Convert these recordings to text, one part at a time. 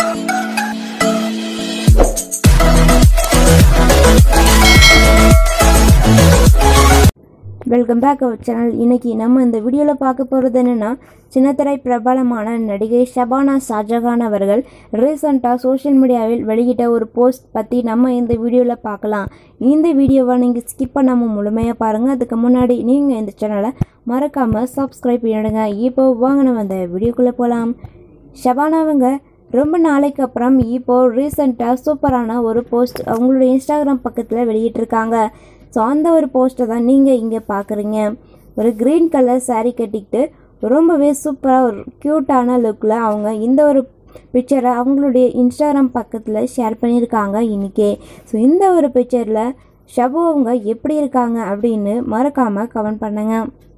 welcome back our channel இன்னைக்கு நம்ம இந்த வீடியோவில் பார்க்க போகிறது என்னென்னா சின்னத்திரை பிரபலமான நடிகை ஷபானா ஷாஜகான் அவர்கள் ரீசண்டாக சோஷியல் மீடியாவில் வெளியிட்ட ஒரு போஸ்ட் பற்றி நம்ம இந்த வீடியோவில் பார்க்கலாம் இந்த வீடியோவை நீங்கள் ஸ்கிப் பண்ணாமல் முழுமையாக பாருங்கள் அதுக்கு முன்னாடி நீங்கள் இந்த சேனலை மறக்காமல் சப்ஸ்கிரைப் பண்ணிடுங்க இப்போ வாங்க நம்ம அந்த வீடியோக்குள்ளே போகலாம் ஷபானாவங்க ரொம்ப நாளைக்கு அப்புறம் இப்போ ரீசெண்டாக சூப்பரான ஒரு போஸ்ட் அவங்களுடைய இன்ஸ்டாகிராம் பக்கத்தில் வெளியிட்டிருக்காங்க ஸோ அந்த ஒரு போஸ்ட்டை தான் நீங்கள் இங்கே பார்க்குறீங்க ஒரு க்ரீன் கலர் saree கட்டிக்கிட்டு ரொம்பவே சூப்பராக ஒரு க்யூட்டான லுக்கில் அவங்க இந்த ஒரு பிக்சரை அவங்களுடைய இன்ஸ்டாகிராம் பக்கத்தில் ஷேர் பண்ணியிருக்காங்க இன்றைக்கே ஸோ இந்த ஒரு பிக்சரில் ஷபு அவங்க எப்படி இருக்காங்க அப்படின்னு மறக்காமல் கமெண்ட் பண்ணுங்க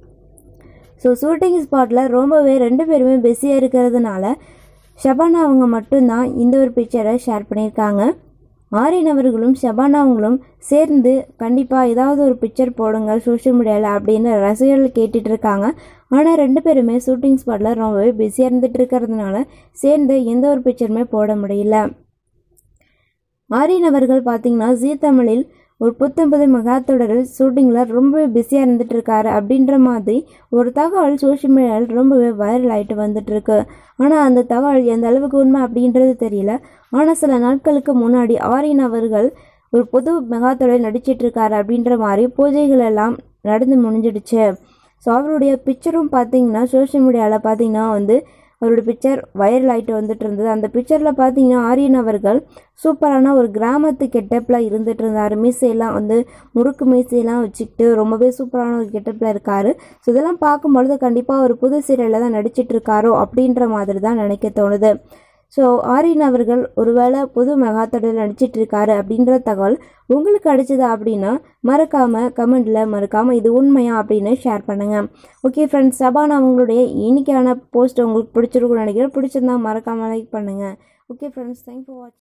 ஸோ ஷூட்டிங் ஸ்பாட்டில் ரொம்பவே ரெண்டு பேருமே பிஸியாக இருக்கிறதுனால ஷபானா அவங்க மட்டும்தான் இந்த ஒரு பிக்சரை ஷேர் பண்ணியிருக்காங்க ஆரியன் அவர்களும் ஷபானா அவங்களும் சேர்ந்து கண்டிப்பாக ஏதாவது ஒரு பிக்சர் போடுங்க சோஷியல் மீடியாவில் அப்படின்னு ரசிகர்கள் கேட்டுட்டு இருக்காங்க ஆனால் ரெண்டு பேருமே ஷூட்டிங் ஸ்பாட்டில் ரொம்பவே பிஸியாக இருந்துட்டு இருக்கிறதுனால சேர்ந்து எந்த ஒரு பிக்சருமே போட முடியல ஆரியன் அவர்கள் பார்த்தீங்கன்னா ஜீ தமிழில் ஒரு புத்தம்பது மெகா தொடரில் ஷூட்டிங்கில் ரொம்பவே பிஸியாக இருந்துட்டு இருக்காரு அப்படின்ற மாதிரி ஒரு தகவல் சோஷியல் மீடியாவில் ரொம்பவே வைரல் ஆகிட்டு வந்துட்டு இருக்கு ஆனால் அந்த தகவல் எந்த அளவுக்கு உண்மை அப்படின்றது தெரியல ஆனால் சில நாட்களுக்கு முன்னாடி ஆரியன் அவர்கள் ஒரு புது மெகா தொடரில் நடிச்சிட்டு இருக்காரு அப்படின்ற மாதிரி பூஜைகள் எல்லாம் நடந்து முடிஞ்சிடுச்சு ஸோ அவருடைய பிக்சரும் பார்த்தீங்கன்னா சோஷியல் மீடியாவில் பார்த்தீங்கன்னா வந்து அவரோட பிக்சர் வைரல் ஆகிட்டு வந்துட்டு இருந்தது அந்த பிக்சரில் பார்த்தீங்கன்னா ஆரியன் அவர்கள் சூப்பரான ஒரு கிராமத்து கெட்டப்பில் இருந்துட்டு இருந்தார் மீசையெல்லாம் வந்து முறுக்கு மீசையெல்லாம் வச்சுக்கிட்டு ரொம்பவே சூப்பரான ஒரு கெட்டப்பில் இருக்கார் ஸோ இதெல்லாம் பார்க்கும்பொழுது கண்டிப்பாக ஒரு புது சீரியலில் தான் நடிச்சிட்டு இருக்காரோ அப்படின்ற மாதிரி தான் நினைக்க தோணுது ஸோ ஆரியன் அவர்கள் ஒருவேளை புது மெகாத்தொடரில் நடிச்சிட்டு இருக்காரு அப்படின்ற தகவல் உங்களுக்கு அடிச்சதா அப்படின்னா மறக்காமல் கமெண்டில் மறக்காமல் இது உண்மையா அப்படின்னு ஷேர் பண்ணுங்கள் ஓகே ஃப்ரெண்ட்ஸ் சபானா அவங்களுடைய இன்னைக்கான போஸ்ட் உங்களுக்கு பிடிச்சிருக்கும்னு நினைக்கிறேன் பிடிச்சிருந்தா மறக்காமல் லைக் பண்ணுங்கள் ஓகே ஃப்ரெண்ட்ஸ் தேங்க் ஃபார் வாட்சிங்